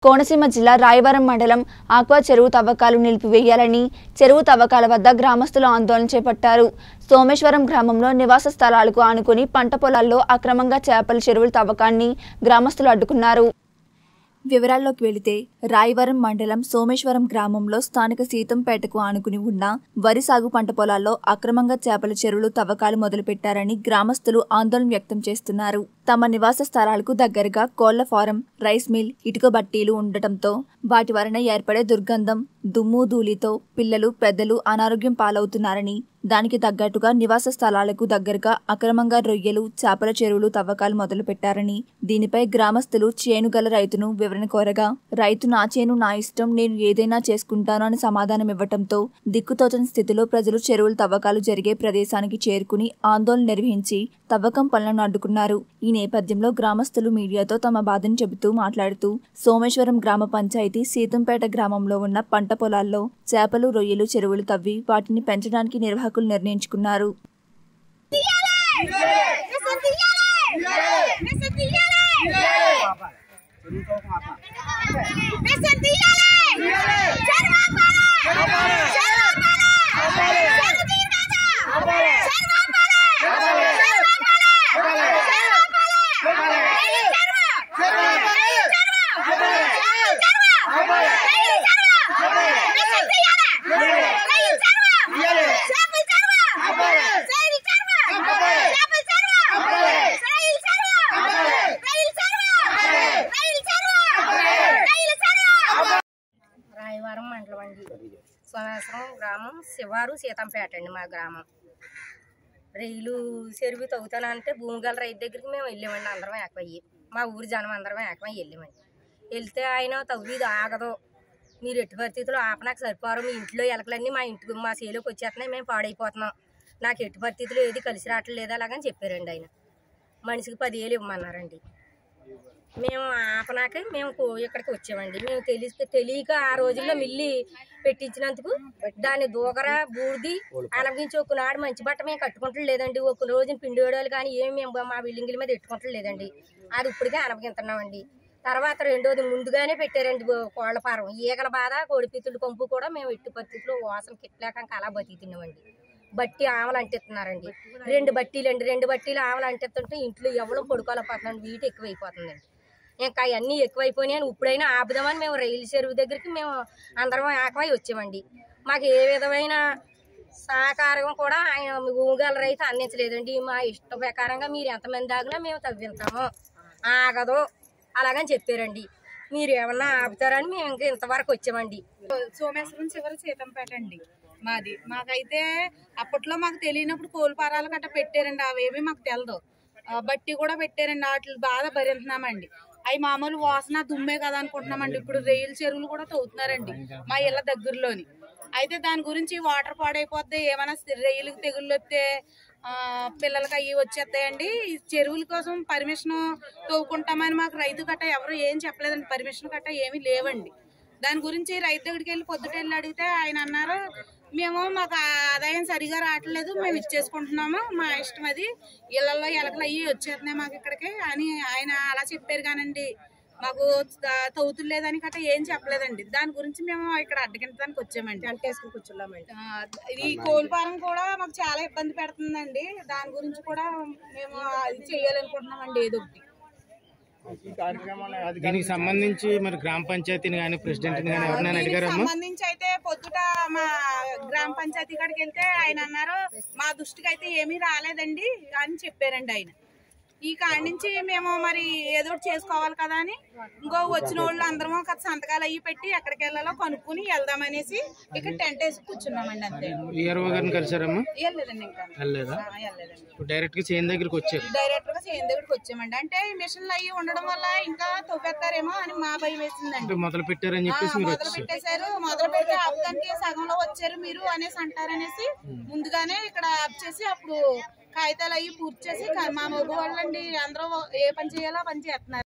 కోనసీమ జిల్లా రాయవరం మండలం ఆక్వా చెరువు తవ్వకాలు నిలిపివేయాలని చెరువు తవ్వకాల వద్ద గ్రామస్తులు ఆందోళన చేపట్టారు సోమేశ్వరం గ్రామంలో నివాస స్థలాలకు ఆనుకుని పంట పొలాల్లో అక్రమంగా చేపల చెరువుల తవ్వకాన్ని గ్రామస్తులు అడ్డుకున్నారు వివరాల్లోకి వెళితే రాయవరం మండలం సోమేశ్వరం గ్రామంలో స్థానిక సీతంపేటకు ఆనుకుని ఉన్న వరి సాగు పంట పొలాల్లో అక్రమంగా చేపల చెరువులు తవ్వకాలు మొదలుపెట్టారని గ్రామస్తులు ఆందోళన వ్యక్తం చేస్తున్నారు తమ నివాస స్థలాలకు దగ్గరగా కోళ్ల ఫారం రైస్ మిల్ ఇటుక బట్టీలు ఉండటంతో వాటి వలన ఏర్పడే దుర్గంధం దుమ్ము ధూళితో పిల్లలు పెద్దలు అనారోగ్యం పాలవుతున్నారని దానికి తగ్గట్టుగా నివాస స్థలాలకు దగ్గరగా అక్రమంగా రొయ్యలు చేపల చెరువులు తవ్వకాలు మొదలుపెట్టారని దీనిపై గ్రామస్తులు చేనుగల రైతును వివరణ కోరగా రైతు నా చేను నా ఇష్టం నేను ఏదైనా చేసుకుంటాను అని సమాధానం ఇవ్వటంతో దిక్కుతోచని స్థితిలో ప్రజలు చెరువుల తవ్వకాలు జరిగే ప్రదేశానికి చేరుకుని ఆందోళన నిర్వహించి తవ్వకం పనులను అడ్డుకున్నారు ఈ నేపథ్యంలో గ్రామస్తులు మీడియాతో తమ బాధను చెబుతూ మాట్లాడుతూ సోమేశ్వరం గ్రామ పంచాయతీ సీతంపేట గ్రామంలో ఉన్న పంట పొలాల్లో చేపలు రొయ్యలు చెరువులు తవ్వి వాటిని పెంచడానికి నిర్వాహకులు నిర్ణయించుకున్నారు రాయవరం మండలం అండి సోమేశ్వరం గ్రామం శివారు సీతంపేట అండి మా గ్రామం రైలు చెరువు తవ్వుతానంటే భూమి గల రైతు దగ్గరికి మేము వెళ్ళామండి అందరం ఏకమయ్యి మా ఊరి జనం అందరం ఏకమయ్యి వెళ్ళామండి వెళ్తే ఆయన తవ్విది ఆగదు మీరు ఎట్టి పరిస్థితుల్లో ఆపనాకు సరిపోరు మీ ఇంట్లో ఎలకలన్నీ మా ఇంటికి మా చేలోకి వచ్చేస్తున్నాయి మేము పాడైపోతున్నాం నాకు ఎట్టి పరిస్థితుల్లో ఏది కలిసి రావట్లేదు అలాగని చెప్పారండి ఆయన మనిషికి పదివేలు ఇవ్వమన్నారండి మేము ఆపనాక మేము కో- ఇక్కడికి వచ్చామండి మేము తెలిసి తెలియక ఆ రోజుల్లో మిల్లి పెట్టించినందుకు దాన్ని దూకర బూడిది అలగించి ఒక నాడు మంచి బట్ట మేము కట్టుకుంటూ లేదండి ఒక రోజున పిండి వేడాలు కానీ ఏమి మేము మా బిల్డింగ్ల మీద పెట్టుకుంటూ లేదండి అది ఇప్పటికే అనపగింతున్నామండి తర్వాత రెండోది ముందుగానే పెట్టారండి గో- కోళ్ల ఫారం ఈగల బాధ కోడిపిత్తులు పంపు కూడా మేము ఎట్టి పరిస్థితుల్లో వాసన కిట్లేక అలా బతికితున్నామండి బట్టి ఆవలు అంటిస్తున్నారండి రెండు బట్టీలు అండి రెండు బట్టీలు ఆవలు అంటిస్తుంటే ఇంట్లో ఎవరు పడుకోలేకపోతున్నాం వీటి ఎక్కువైపోతుందండి ఇంకా అవన్నీ ఎక్కువైపోయినాయి అని ఇప్పుడైనా ఆపుదామని మేము రైలు చెరువు దగ్గరికి మేము అందరం ఏకమై వచ్చామండి మాకు ఏ విధమైన సహకారం కూడా ఆయన ఊగల రైతు అందించలేదండి మా ఇష్ట ప్రకారంగా మీరు ఎంతమంది ఆగినా మేము తవ్వింతాము ఆగదు అలాగని చెప్పారండి మీరు ఏమన్నా ఆపుతారని మేము ఇంకా ఇంతవరకు వచ్చామండి సోమేశ్వరం చివరి సీతంపేట అండి మాది మాకైతే అప్పట్లో మాకు తెలియనప్పుడు కోల్పారాలు గట్ట పెట్టారండి అవేమి మాకు తెలదు ఆ, బట్టి కూడా పెట్టారండి వాటి బాధ భరించున్నామండి అవి మామూలు వాసన దుమ్మే కదా అనుకుంటున్నామండి ఇప్పుడు రైలు చెరువులు కూడా తవ్వుతున్నారండి మా ఇళ్ళ దగ్గరలోని అయితే దాని గురించి వాటర్ పాడైపోద్ది ఏమైనా రైలుకి తెగుళ్ళు వస్తే ఆ, పిల్లలకి అవి వచ్చేస్తాయండి ఈ చెరువుల కోసం పర్మిషన్ తవ్వుకుంటామని మాకు రైతు గట్ట ఎవరు ఏం చెప్పలేదండి పర్మిషన్ గట్ట ఏమీ లేవండి దాని గురించి రైతు దగ్గరికి వెళ్ళి పొద్దుట వెళ్ళి అడిగితే ఆయన అన్నారు మేము మాకు ఆదాయం సరిగా రావట్లేదు మేము ఇచ్చేసుకుంటున్నాము మా ఇష్టం అది ఇళ్లలో ఎలకలు అయ్యి వచ్చేస్తున్నాయి మాకు ఇక్కడికి అని ఆయన అలా చెప్పారు కానండి మాకు త- తవ్వుతులు లేదని గట్రా ఏం చెప్పలేదండి దాని గురించి మేము ఇక్కడ అడ్డగించడానికి వచ్చామండి అంటే వేసుకుని కూర్చున్నామండి ఆ, ఈ కోల్పారం కూడా మాకు చాలా ఇబ్బంది పెడుతుందండి దాని గురించి కూడా మేము అది చేయాలనుకుంటున్నామండి ఏదో ఒకటి దీనికి సంబంధించి మరి గ్రామ పంచాయతీని కానీ ప్రెసిడెంట్ కానీ ఎవరినైనా దీనికి అడిగారమ్మా సంబంధించి అయితే పొద్దుట మా గ్రామ పంచాయతీ కాడికి వెళ్తే ఆయన అన్నారు మా దృష్టికి అయితే ఏమీ రాలేదండి అని చెప్పారండి ఆయన ఈ కాడి నుంచి మేము మరి ఏదో ఒకటి చేసుకోవాలి కదా అని ఇంకో వచ్చిన వాళ్ళు అందరం ఒక సంతకాలు అయ్యి పెట్టి ఎక్కడికి వెళ్ళాలో కనుక్కుని వెళ్దామనేసి ఇక్కడ టెంట్ వేసి కూర్చున్నామండి అంతే విఆర్ఓ గారిని కలిసారమ్మా వెళ్ళలేదండి ఇంకా వెళ్ళలేదా ఆ, వెళ్ళలేదండి ఇప్పుడు డైరెక్ట్ గా చేను దగ్గరికి వచ్చారు డైరెక్ట్ గా చేను దగ్గరికి వచ్చామండి అంటే ఈ మిషన్లు అయ్యి ఉండడం వల్ల ఇంకా తొవ్వేస్తారేమో అని మా భయం వేసిందండి అంటే మొదలు పెట్టారని చెప్పేసి మీరు మొదలు వచ్చారు పెట్టేశారు మొదలు పెట్టి ఆపుతానికి సగంలో వచ్చారు మీరు అనేసి అంటారనేసి ముందుగానే ఇక్కడ ఆప్ చేసి అప్పుడు కాగితాలు అవి పూర్తి చేసి క- మా మగ వాళ్ళండి అందరూ ఏ పని చేయాలో ఆ పని చేస్తున్నారు